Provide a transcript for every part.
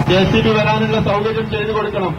J C B വരാനുള്ള സൗകര്യം ചെയ്തു കൊടുക്കണം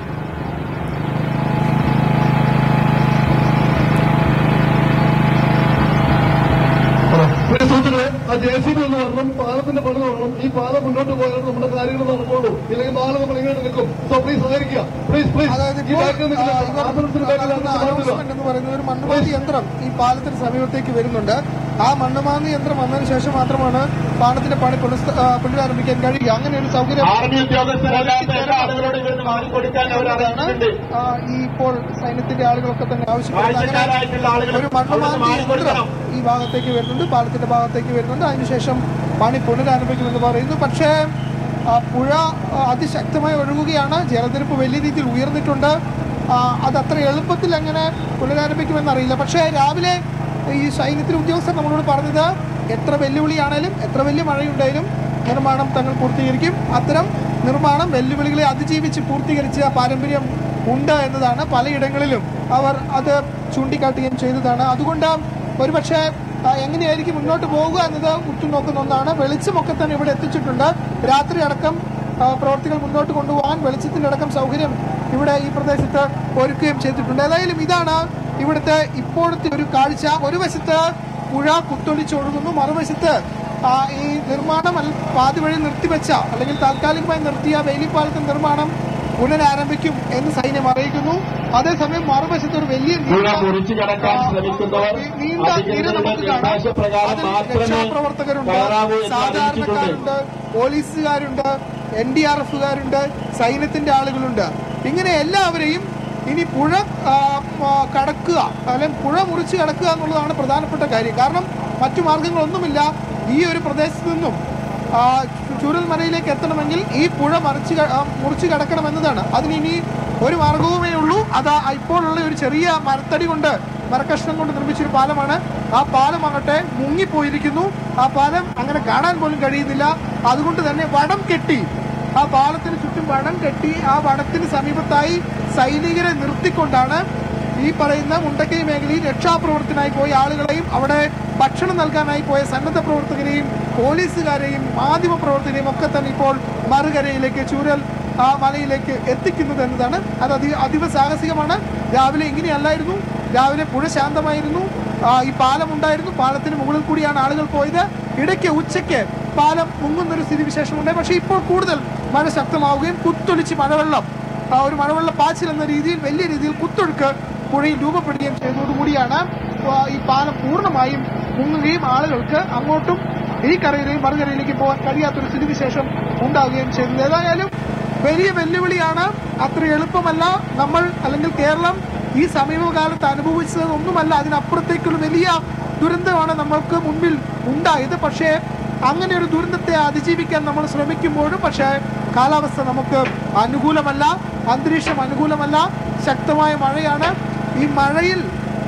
പ്രിയ സുഹൃത്തുക്കളെ ആ ജെ സി ബി എന്ന് പറഞ്ഞാൽ പാലത്തിന്റെ പണി തുടങ്ങണം ഈ പാലം മുന്നോട്ട് പോയാൽ നമ്മുടെ കാര്യങ്ങൾ നടക്കുള്ളൂ ഇല്ലെങ്കിൽ പാലം നമ്മൾ ഇങ്ങോട്ട് നിൽക്കും സോ പ്ലീസ് സഹകരിക്കുക പ്ലീസ് പ്ലീസ് അതായത് ഈ ഇപ്പോൾ ബാക്കിൽ ആ, നിൽക്കുന്ന ഇവർ ആംബുലൻസിന് ബാക്കിൽ നടത്തുന്ന announcement എന്ന് പറയുന്നത് ഒരു മണ്ണുമാന്തി യന്ത്രം ഈ പാലത്തിന് സമീപത്തേക്ക് വരുന്നുണ്ട് ആ മണ്ണുമാന്തി യന്ത്രം വന്നതിന് ശേഷം മാത്രമാണ് പാലത്തിന്റെ പണി പുനഃസ്ഥ- ആ, പുനരാരംഭിക്കാൻ കഴിയുക അങ്ങനെ ഒരു സൗകര്യം ആർമി ഉദ്യോഗസ്ഥരല്ലാത്ത എല്ലാ ആളുകളോട് ഇവിടുന്ന് മാറിക്കൊടുക്കാൻ അവർ അറിയിച്ചിട്ടുണ്ട് ആ, ഈ ഇപ്പോൾ സൈന്യത്തിന്റെ ആളുകളൊക്കെ തന്നെ ആവശ്യപ്പെടുന്നത് അങ്ങനെ ആവശ്യക്കാരായിട്ടുള്ള ആളുകൾ ഒരു മണ്ണുമാന്തി അവിടുന്ന് യന്ത്രം മാറിക്കൊടുക്കണം ഈ ഭാഗത്തേക്ക് വരുന്നുണ്ട് പാലത്തിന്റെ ഭാഗത്തേക്ക് വരുന്നുണ്ട് അതിനുശേഷം പണി പുനരാരംഭിക്കുമെന്ന് പറയുന്നു പക്ഷേ ആ, പുഴ ആ, അതിശക്തമായി ഒഴുകുകയാണ് ജലനിരപ്പ് വലിയ രീതിയിൽ ഉയർന്നിട്ടുണ്ട് ആ, അത് അത്ര എളുപ്പത്തിൽ എങ്ങനെ പുനരാരംഭിക്കുമെന്നറിയില്ല പക്ഷേ രാവിലെ ഈ സൈന്യത്തിലെ ഉദ്യോഗസ്ഥർ നമ്മളോട് പറഞ്ഞത് എത്ര വെല്ലുവിളിയാണേലും എത്ര വലിയ മഴയുണ്ടായാലും നിർമ്മാണം തങ്ങൾ പൂർത്തീകരിക്കും അത്തരം നിർമ്മാണം വെല്ലുവിളികളെ അതിജീവിച്ച് പൂർത്തീകരിച്ച പാരമ്പര്യം ഉണ്ട് എന്നതാണ് പലയിടങ്ങളിലും അവർ അത് ചൂണ്ടിക്കാട്ടുകയും ചെയ്തതാണ് അതുകൊണ്ട് ഒരുപക്ഷെ ആ, എങ്ങനെയായിരിക്കും മുന്നോട്ട് പോകുക എന്നത് ഉറ്റുനോക്കുന്ന ഒന്നാണ് വെളിച്ചമൊക്കെ തന്നെ ഇവിടെ എത്തിച്ചിട്ടുണ്ട് രാത്രി അടക്കം ആ, പ്രവർത്തികൾ മുന്നോട്ട് കൊണ്ടുപോകാൻ വെളിച്ചത്തിന്റെ അടക്കം സൗകര്യം ഇവിടെ ഈ പ്രദേശത്ത് ഒരുക്കുകയും ചെയ്തിട്ടുണ്ട് ഏതായാലും ഇതാണ് ഇവിടുത്തെ ഇപ്പോഴത്തെ ഒരു കാഴ്ച ഒരു വശത്ത് പുഴ കുത്തൊലിച്ചൊഴുകുന്നു മറുവശത്ത് ആ, ഈ നിർമ്മാണം അൽ- പാതി വഴി നിർത്തിവെച്ച അല്ലെങ്കിൽ താൽക്കാലികമായി നിർത്തിയ വേലിപ്പാലത്തിന്റെ നിർമ്മാണം പുനരാരംഭിക്കും എന്ന് സൈന്യം അറിയിക്കുന്നു അതേസമയം മറുവശത്ത് ഒരു വലിയ പുഴ നീണ്ട- മുറിച്ചു കടക്കാൻ ആ, ശ്രമിക്കുന്നവർ നീണ്ട നിര അധികൃതരുടെ നമുക്ക് കാണാം നിർദ്ദേശപ്രകാരം അതിൽ മാത്രമേ രക്ഷാപ്രവർത്തകരുണ്ട് കയറാവൂ എന്ന് അറിയിച്ചിട്ടുണ്ട് സാധാരണക്കാരുണ്ട് പോലീസുകാരുണ്ട് എൻ ഡി ആർ എഫുകാരുണ്ട് സൈന്യത്തിന്റെ ആളുകളുണ്ട് ഇങ്ങനെ എല്ലാവരെയും ഇനി പുഴ ആ, ആ, കടക്കുക അല്ലെങ്കിൽ പുഴ മുറിച്ച് കടക്കുക എന്നുള്ളതാണ് പ്രധാനപ്പെട്ട കാര്യം കാരണം മറ്റു മാർഗങ്ങളൊന്നുമില്ല ഈ ഒരു പ്രദേശത്ത് നിന്നും ആ, ചു- ചൂരൽമലയിലേക്ക് എത്തണമെങ്കിൽ ഈ പുഴ മറിച്ച് ക- ആ, മുറിച്ച് കടക്കണം എന്നതാണ് അതിന് ഇനി ഒരു മാർഗവുമേ ഉള്ളൂ അത് ആ ഇപ്പോഴുള്ള ഒരു ചെറിയ മരത്തടി കൊണ്ട് മരക്കഷ്ണം കൊണ്ട് നിർമ്മിച്ചൊരു പാലമാണ് ആ പാലം ആകട്ടെ മുങ്ങിപ്പോയിരിക്കുന്നു ആ പാലം അങ്ങനെ കാണാൻ പോലും കഴിയുന്നില്ല അതുകൊണ്ട് തന്നെ വടം കെട്ടി ആ പാലത്തിന് ചുറ്റും വടം കെട്ടി ആ വടത്തിന് സമീപത്തായി സൈനികരെ നിർത്തിക്കൊണ്ടാണ് ഈ പറയുന്ന മുണ്ടക്കൈ മേഖലയിൽ രക്ഷാപ്രവർത്തനായി പോയ ആളുകളെയും അവിടെ ഭക്ഷണം നൽകാനായി പോയ സന്നദ്ധ പ്രവർത്തകരെയും പോലീസുകാരെയും മാധ്യമ പ്രവർത്തകരെയും ഒക്കെ തന്നെ ഇപ്പോൾ മറുകരയിലേക്ക് ചൂരൽ ആ മലയിലേക്ക് എത്തിക്കുന്നത് എന്നതാണ് അത് അതി അതീവ സാഹസികമാണ് രാവിലെ ഇങ്ങനെയല്ലായിരുന്നു രാവിലെ പുഴ ശാന്തമായിരുന്നു ആ, ഈ പാലം ഉണ്ടായിരുന്നു പാലത്തിന് മുകളിൽ കൂടിയാണ് ആളുകൾ പോയത് ഇടയ്ക്ക് ഉച്ചയ്ക്ക് പാലം മുങ്ങുന്നൊരു സ്ഥിതിവിശേഷമുണ്ട് പക്ഷേ ഇപ്പോൾ കൂടുതൽ മഴ ശക്തമാവുകയും കുത്തൊലിച്ച് മഴവെള്ളം ആ ഒരു മഴവെള്ള പാച്ചിൽ എന്ന രീതിയിൽ വലിയ രീതിയിൽ കുത്തൊഴുക്ക് പുഴയിൽ രൂപപ്പെടുകയും ചെയ്തതോടുകൂടിയാണ് ആ, ഈ പാലം പൂർണ്ണമായും മുങ്ങുകയും ആളുകൾക്ക് അങ്ങോട്ടും ഈ കരയിലെയും മറുകരയിലേക്ക് പോകാൻ കഴിയാത്തൊരു സ്ഥിതിവിശേഷം ഉണ്ടാവുകയും ചെയ്തത് ഏതായാലും വലിയ വെല്ലുവിളിയാണ് അത്ര എളുപ്പമല്ല നമ്മൾ അല്ലെങ്കിൽ കേരളം ഈ സമീപകാലത്ത് അനുഭവിച്ചതൊന്നുമല്ല അതിനപ്പുറത്തേക്കുള്ള വലിയ ദുരന്തമാണ് നമ്മൾക്ക് മുൻപിൽ ഉണ്ടായത് പക്ഷേ അങ്ങനെ ഒരു ദുരന്തത്തെ അതിജീവിക്കാൻ നമ്മൾ ശ്രമിക്കുമ്പോഴും പക്ഷേ കാലാവസ്ഥ നമുക്ക് അനുകൂലമല്ല അന്തരീക്ഷം അനുകൂലമല്ല ശക്തമായ മഴയാണ് ഈ മഴയിൽ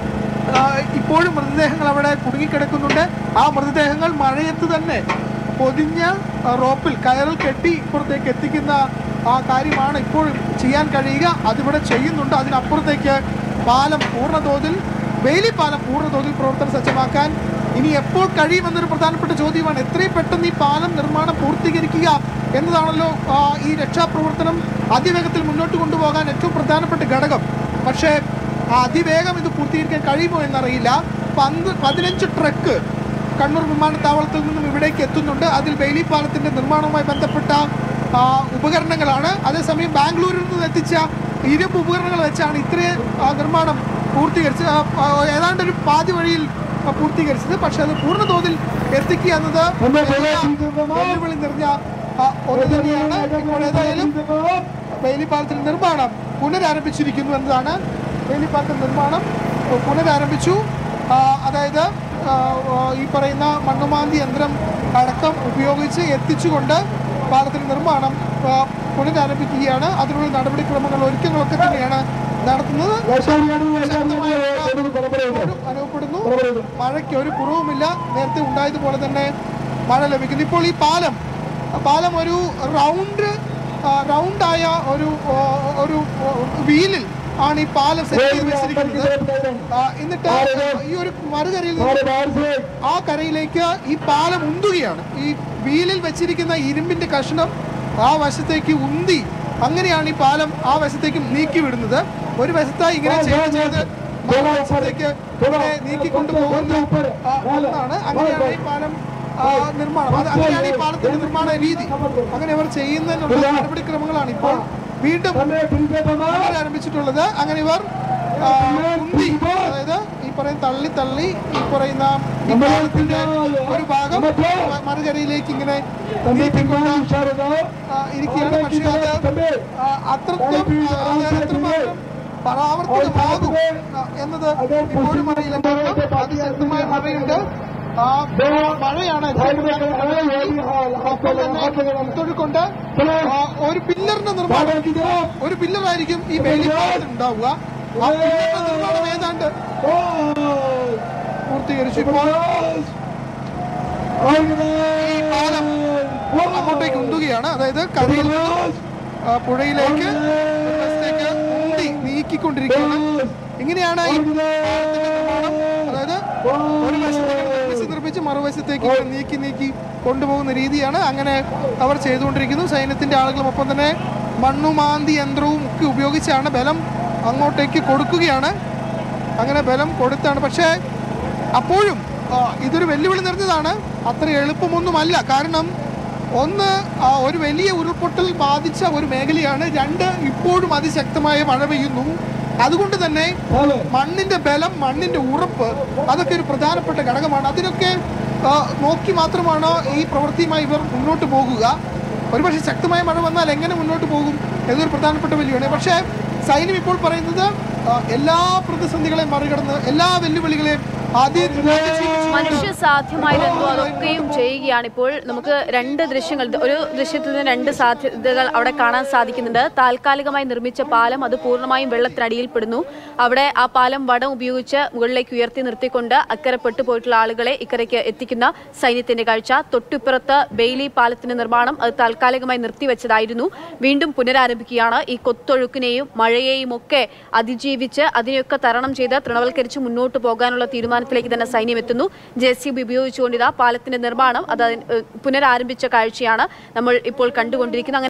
ആ, ഇപ്പോഴും മൃതദേഹങ്ങൾ അവിടെ കുടുങ്ങിക്കിടക്കുന്നുണ്ട് ആ മൃതദേഹങ്ങൾ മഴയത്ത് തന്നെ പൊതിഞ്ഞ ആ, റോപ്പിൽ കയറിൽ കെട്ടി ഇപ്പുറത്തേക്ക് എത്തിക്കുന്ന ആ കാര്യമാണ് ഇപ്പോൾ ചെയ്യാൻ കഴിയുക അതിവിടെ ചെയ്യുന്നുണ്ട് അതിനപ്പുറത്തേക്ക് പാലം പൂർണ്ണതോതിൽ വേലി പാലം പൂർണ്ണതോതിൽ പ്രവർത്തനം സജ്ജമാക്കാൻ ഇനി എപ്പോൾ കഴിയുമെന്നൊരു പ്രധാനപ്പെട്ട ചോദ്യമാണ് എത്രയും പെട്ടെന്ന് ഈ പാലം നിർമ്മാണം പൂർത്തീകരിക്കുക എന്നതാണല്ലോ ആ, ഈ രക്ഷാപ്രവർത്തനം അതിവേഗത്തിൽ മുന്നോട്ട് കൊണ്ടുപോകാൻ ഏറ്റവും പ്രധാനപ്പെട്ട ഘടകം പക്ഷേ ആ അതിവേഗം ഇത് പൂർത്തീകരിക്കാൻ കഴിയുമോ എന്നറിയില്ല പന്ത് പതിനഞ്ച് ട്രക്ക് കണ്ണൂർ വിമാനത്താവളത്തിൽ നിന്നും ഇവിടേക്ക് എത്തുന്നുണ്ട് അതിൽ ബെയിലി പാലത്തിന്റെ നിർമ്മാണവുമായി ബന്ധപ്പെട്ട ആ, ഉപകരണങ്ങളാണ് അതേസമയം ബാംഗ്ലൂരിൽ നിന്ന് എത്തിച്ച ഇരുമ്പ് ഉപകരണങ്ങൾ വെച്ചാണ് ഇത്രയും ആ, നിർമ്മാണം പൂർത്തീകരിച്ചത് ആ, ആ, ഏതാണ്ട് ഒരു പാതി വഴിയിൽ ആ, പൂർത്തീകരിച്ചത് പക്ഷെ അത് പൂർണ്ണതോതിൽ എത്തിക്കുക എന്നത് വലിയ വെല്ലുവിളി നിറഞ്ഞ ആ, ഒന്ന് തന്നെയാണ് ഇപ്പോൾ ഏതായാലും വേലിപ്പാലത്തിന്റെ നിർമ്മാണം പുനരാരംഭിച്ചിരിക്കുന്നു എന്നതാണ് വേലിപ്പാലത്തിന്റെ നിർമ്മാണം പുനരാരംഭിച്ചു ആ, അതായത് ആ, ആ, ഈ പറയുന്ന മണ്ണുമാന്തി യന്ത്രം അടക്കം ഉപയോഗിച്ച് എത്തിച്ചുകൊണ്ട് പാലത്തിന്റെ നിർമ്മാണം ആ, പുനരാരംഭിക്കുകയാണ് അതിനുള്ള നടപടിക്രമങ്ങൾ ഒരുക്കങ്ങളൊക്കെ തന്നെയാണ് നടത്തുന്നത് ശക്തമായ മഴ ഇപ്പോഴും അനുഭവപ്പെടുന്നു മഴയ്ക്ക് ഒരു കുറവുമില്ല നേരത്തെ ഉണ്ടായതുപോലെ തന്നെ മഴ ലഭിക്കുന്നു ഇപ്പോൾ ഈ പാലം ആ പാലം ഒരു റൗണ്ട് ആ, റൗണ്ടായ ഒരു ആ, ഒരു ആ, വീലിൽ ആണ് ഈ പാലം സെറ്റ് ചെയ്ത് വെച്ചിരിക്കുന്നത് ആ, എന്നിട്ട് ഈ ഒരു മറുകരയിൽ നിന്ന് ആ കരയിലേക്ക് ഈ പാലം ഉന്തുകയാണ് ഈ വീലിൽ വെച്ചിരിക്കുന്ന ഇരുമ്പിന്റെ കഷ്ണം ആ വശത്തേക്ക് ഉന്തി അങ്ങനെയാണ് ഈ പാലം ആ വശത്തേക്ക് നീക്കി വിടുന്നത് ഒരു വശത്തായി ഇങ്ങനെ ചെയ്ത് ചെയ്ത് മറുവശത്തേക്ക് ഇങ്ങനെ നീക്കിക്കൊണ്ടു പോകുന്ന ആ, ഒന്നാണ് അങ്ങനെയാണ് ഈ പാലം ആ, നിർമ്മാണം അത് അങ്ങനെയാണ് ഈ പാലത്തിന്റെ നിർമ്മാണ രീതി അങ്ങനെ അവർ ചെയ്യുന്നതിനുള്ള നടപടിക്രമങ്ങളാണ് ഇപ്പോൾ വീണ്ടും ഇവർ ആരംഭിച്ചിട്ടുള്ളത് അങ്ങനെ ഇവർ ആ, ഉന്തി അതായത് ഈ പറയുന്ന തള്ളി തള്ളി ഈ പറയുന്ന ഈ പാലത്തിന്റെ ഒരു ഭാഗം മ- മറുകരയിലേക്ക് ഇങ്ങനെ നീട്ടിക്കൊണ്ട് ആ, ഇരിക്കുകയാണ് പക്ഷേ അത് ആ, അത്രത്തോളം ആ, അതായത് അത്രമാത്രം പരാവർത്തിതമാകും ആ, എന്നത് ഇപ്പോഴും അറിയില്ല കാരണം അതിശക്തമായ മഴയുണ്ട് ആ, മഴയാണ് ഒപ്പം തന്നെ ഇതൊഴുക്കൊണ്ട് ആ, ഒരു പില്ലറിന്റെ നിർമ്മാണം ഒരു പില്ലറായിരിക്കും ഈ വേലിപ്പാലത്തിൽ ഉണ്ടാവുക ആ പില്ലറിന്റെ നിർമ്മാണം ഏതാണ്ട് പൂർത്തീകരിച്ചു ഇപ്പോൾ ഈ പാലം അങ്ങോട്ടേക്ക് ഉന്തുകയാണ് അതായത് കരയിൽ നിന്നും ആ, പുഴയിലേക്ക് ഒരു വശത്തേക്ക് ഉന്തി നീക്കിക്കൊണ്ടിരിക്കുകയാണ് ഇങ്ങനെയാണ് ഈ പാലത്തിന്റെ നിർമ്മാണം അതായത് ഒരു വശത്തേക്ക് നിർമ്മിച്ച് നിർമ്മിച്ച് മറുവശത്തേക്ക് ഇങ്ങനെ നീക്കി നീക്കി കൊണ്ടുപോകുന്ന രീതിയാണ് അങ്ങനെ അവർ ചെയ്തുകൊണ്ടിരിക്കുന്നു സൈന്യത്തിന്റെ ആളുകളും ഒപ്പം തന്നെ മണ്ണുമാന്തി യന്ത്രവും ഒക്കെ ഉപയോഗിച്ചാണ് ബലം അങ്ങോട്ടേക്ക് കൊടുക്കുകയാണ് അങ്ങനെ ബലം കൊടുത്താണ് പക്ഷേ അപ്പോഴും ആ, ഇതൊരു വെല്ലുവിളി നിറഞ്ഞതാണ് അത്ര എളുപ്പമൊന്നുമല്ല കാരണം ഒന്ന് ആ, ഒരു വലിയ ഉരുൾപൊട്ടൽ ബാധിച്ച ഒരു മേഖലയാണ് രണ്ട് ഇപ്പോഴും അതിശക്തമായ മഴ പെയ്യുന്നു അതുകൊണ്ട് തന്നെ മണ്ണിന്റെ ബലം മണ്ണിന്റെ ഉറപ്പ് അതൊക്കെ ഒരു പ്രധാനപ്പെട്ട ഘടകമാണ് അതിനൊക്കെ ആ, നോക്കി മാത്രമാണ് ഈ പ്രവൃത്തിയുമായി ഇവർ മുന്നോട്ട് പോകുക ഒരുപക്ഷെ ശക്തമായ മഴ വന്നാൽ എങ്ങനെ മുന്നോട്ട് പോകും എന്നൊരു പ്രധാനപ്പെട്ട വെല്ലുവിളിയാണ് പക്ഷേ സൈന്യം ഇപ്പോൾ പറയുന്നത് ആ, എല്ലാ പ്രതിസന്ധികളെയും മറികടന്ന് എല്ലാ വെല്ലുവിളികളെയും ആദ്യം മനുഷ്യ സാധ്യമായതെന്തോ അതൊക്കെയും ചെയ്യുകയാണ് ഇപ്പോൾ നമുക്ക് രണ്ട് ദൃശ്യങ്ങൾ ഒരു ദൃശ്യത്തിൽ നിന്ന് രണ്ട് സാധ്യതകൾ അവിടെ കാണാൻ സാധിക്കുന്നുണ്ട് താൽക്കാലികമായി നിർമ്മിച്ച പാലം അത് പൂർണ്ണമായും വെള്ളത്തിനടിയിൽപ്പെടുന്നു അവിടെ ആ പാലം വടം ഉപയോഗിച്ച് മുകളിലേക്ക് ഉയർത്തി നിർത്തിക്കൊണ്ട് അക്കരെ പെട്ടുപോയിട്ടുള്ള ആളുകളെ ഇക്കരയ്ക്ക് എത്തിക്കുന്ന സൈന്യത്തിന്റെ കാഴ്ച തൊട്ടിപ്പുറത്ത് ബെയിലി പാലത്തിന്റെ നിർമ്മാണം അത് താൽക്കാലികമായി നിർത്തിവെച്ചതായിരുന്നു വീണ്ടും പുനരാരംഭിക്കുകയാണ് ഈ കൊത്തൊഴുക്കിനെയും മഴയെയും ഒക്കെ അതിജീവിച്ച് അതിനെയൊക്കെ തരണം ചെയ്ത് തൃണവൽക്കരിച്ച് മുന്നോട്ട് പോകാനുള്ള തീരുമാനത്തിലേക്ക് തന്നെ സൈന്യം എത്തുന്നു ജെ സി ബി ഉപയോഗിച്ചുകൊണ്ട് ഇതാ പാലത്തിന്റെ നിർമ്മാണം അത് അതിന്, ഏഹ്, പുനരാരംഭിച്ച കാഴ്ചയാണ് നമ്മൾ ഇപ്പോൾ കണ്ടുകൊണ്ടിരിക്കുന്നത് അങ്ങനെ